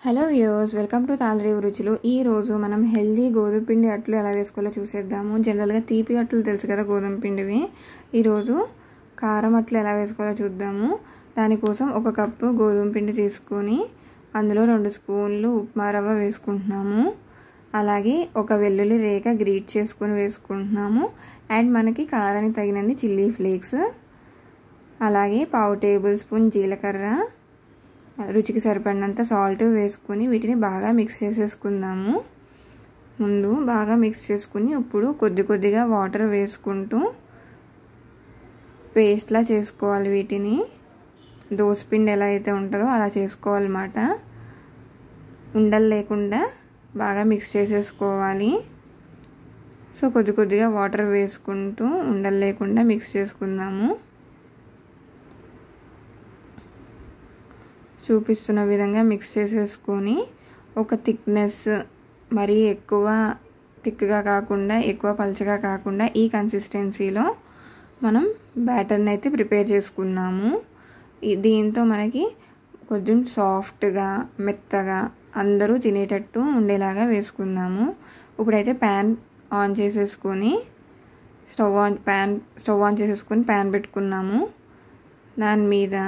hello viewers welcome to Thallarevu రుచులు ఈ రోజు మనం హెల్దీ గోధుమ పిండి అట్లు ఎలా వేసుకోవాలో చూసేద్దాము జనరల్గా తీపి అట్లు తెలుసు కదా గోధుమ పిండివి ఈరోజు కారం అట్లు ఎలా వేసుకోవాలో చూద్దాము దానికోసం ఒక కప్పు గోధుమ పిండి తీసుకొని అందులో రెండు స్పూన్లు ఉప్మా రవ్వ వేసుకుంటున్నాము అలాగే ఒక వెల్లుల్లి రేఖ గ్రీట్ చేసుకొని వేసుకుంటున్నాము అండ్ మనకి కారానికి తగినన్ని చిల్లీ ఫ్లేక్స్ అలాగే పావు టేబుల్ స్పూన్ జీలకర్ర రుచికి సరిపడినంత సాల్ట్ వేసుకొని వీటిని బాగా మిక్స్ చేసేసుకుందాము ముందు బాగా మిక్స్ చేసుకుని ఇప్పుడు కొద్ది కొద్దిగా వాటర్ వేసుకుంటూ పేస్ట్లా చేసుకోవాలి వీటిని దోసపిండి ఎలా అయితే ఉంటుందో అలా చేసుకోవాలన్నమాట ఉండలు లేకుండా బాగా మిక్స్ చేసేసుకోవాలి సో కొద్ది కొద్దిగా వాటర్ వేసుకుంటూ ఉండలు లేకుండా మిక్స్ చేసుకుందాము చూపిస్తున్న విధంగా మిక్స్ చేసేసుకొని ఒక థిక్నెస్ మరీ ఎక్కువ థిక్గా కాకుండా ఎక్కువ పలచగా కాకుండా ఈ కన్సిస్టెన్సీలో మనం బ్యాటర్ని అయితే ప్రిపేర్ చేసుకున్నాము దీంతో మనకి కొంచెం సాఫ్ట్గా మెత్తగా అందరూ తినేటట్టు ఉండేలాగా వేసుకుందాము ఇప్పుడైతే ప్యాన్ ఆన్ చేసేసుకొని stove on pan stove on చేసేసుకొని ప్యాన్ పెట్టుకున్నాము దాని మీద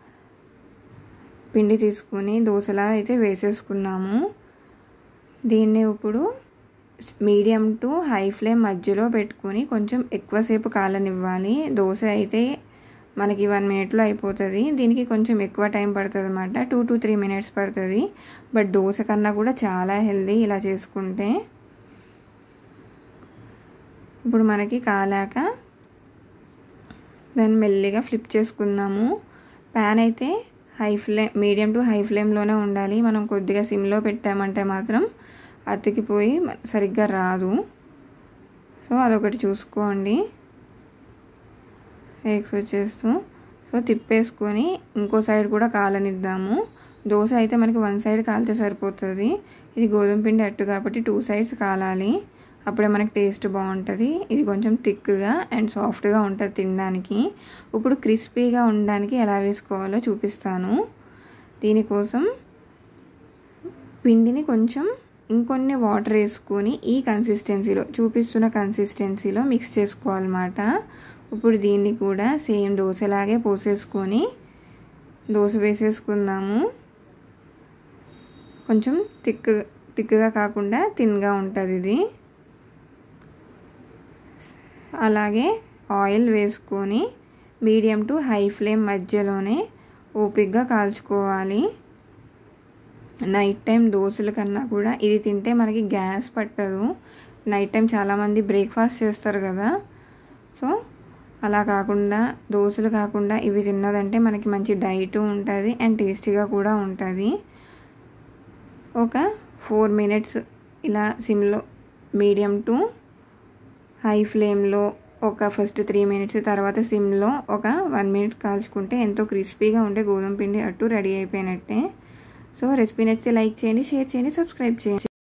పిండి తీసుకుని దోశలా అయితే వేసేసుకున్నాము దీన్ని ఇప్పుడు మీడియం టు హై ఫ్లేమ్ మధ్యలో పెట్టుకుని కొంచెం ఎక్కువసేపు కాలనివ్వాలి దోశ అయితే మనకి వన్ మినిట్లో అయిపోతుంది దీనికి కొంచెం ఎక్కువ టైం పడుతుంది అనమాట టూ టు త్రీ మినిట్స్ పడుతుంది బట్ దోశ కన్నా కూడా చాలా హెల్దీ ఇలా చేసుకుంటే ఇప్పుడు మనకి కాలాక దాన్ని మెల్లిగా ఫ్లిప్ చేసుకుందాము ప్యాన్ అయితే high flame medium to high ఫ్లేమ్లోనే ఉండాలి మనం కొద్దిగా సిమ్లో పెట్టామంటే మాత్రం అతికిపోయి సరిగ్గా రాదు సో అదొకటి చూసుకోండి ఎగ్స్ వచ్చేస్తూ సో తిప్పేసుకొని ఇంకో సైడ్ కూడా కాలనిద్దాము దోశ అయితే మనకి వన్ సైడ్ కాలితే సరిపోతుంది ఇది గోధుమ పిండి అట్టు కాబట్టి టూ సైడ్స్ కాలాలి అప్పుడే మనకి టేస్ట్ బాగుంటుంది ఇది కొంచెం థిక్గా అండ్ సాఫ్ట్గా ఉంటుంది తినడానికి ఇప్పుడు క్రిస్పీగా ఉండడానికి ఎలా వేసుకోవాలో చూపిస్తాను దీనికోసం పిండిని కొంచెం ఇంకొన్ని వాటర్ వేసుకొని ఈ కన్సిస్టెన్సీలో చూపిస్తున్న కన్సిస్టెన్సీలో మిక్స్ చేసుకోవాలన్నమాట ఇప్పుడు దీన్ని కూడా సేమ్ దోశలాగే పోసేసుకొని దోశ వేసేసుకుందాము కొంచెం థిక్ థిక్గా కాకుండా థిన్గా ఉంటుంది ఇది అలాగే ఆయిల్ వేసుకొని మీడియం టు హై ఫ్లేమ్ మధ్యలోనే ఓపిక్గా కాల్చుకోవాలి నైట్ టైం దోశల కన్నా కూడా ఇది తింటే మనకి గ్యాస్ పట్టదు నైట్ టైం చాలామంది బ్రేక్ఫాస్ట్ చేస్తారు కదా సో అలా కాకుండా దోశలు కాకుండా ఇవి తిన్నదంటే మనకి మంచి డైట్ ఉంటుంది అండ్ టేస్టీగా కూడా ఉంటుంది ఒక ఫోర్ మినిట్స్ ఇలా సిమ్లో మీడియం టు హై ఫ్లేమ్లో ఒక ఫస్ట్ త్రీ మినిట్స్ తర్వాత సిమ్లో ఒక వన్ మినిట్ కాల్చుకుంటే ఎంతో క్రిస్పీగా ఉండే గోధుమ పిండి అట్టు రెడీ అయిపోయినట్టే సో రెసిపీ నచ్చితే లైక్ చేయండి షేర్ చేయండి సబ్స్క్రైబ్ చేయండి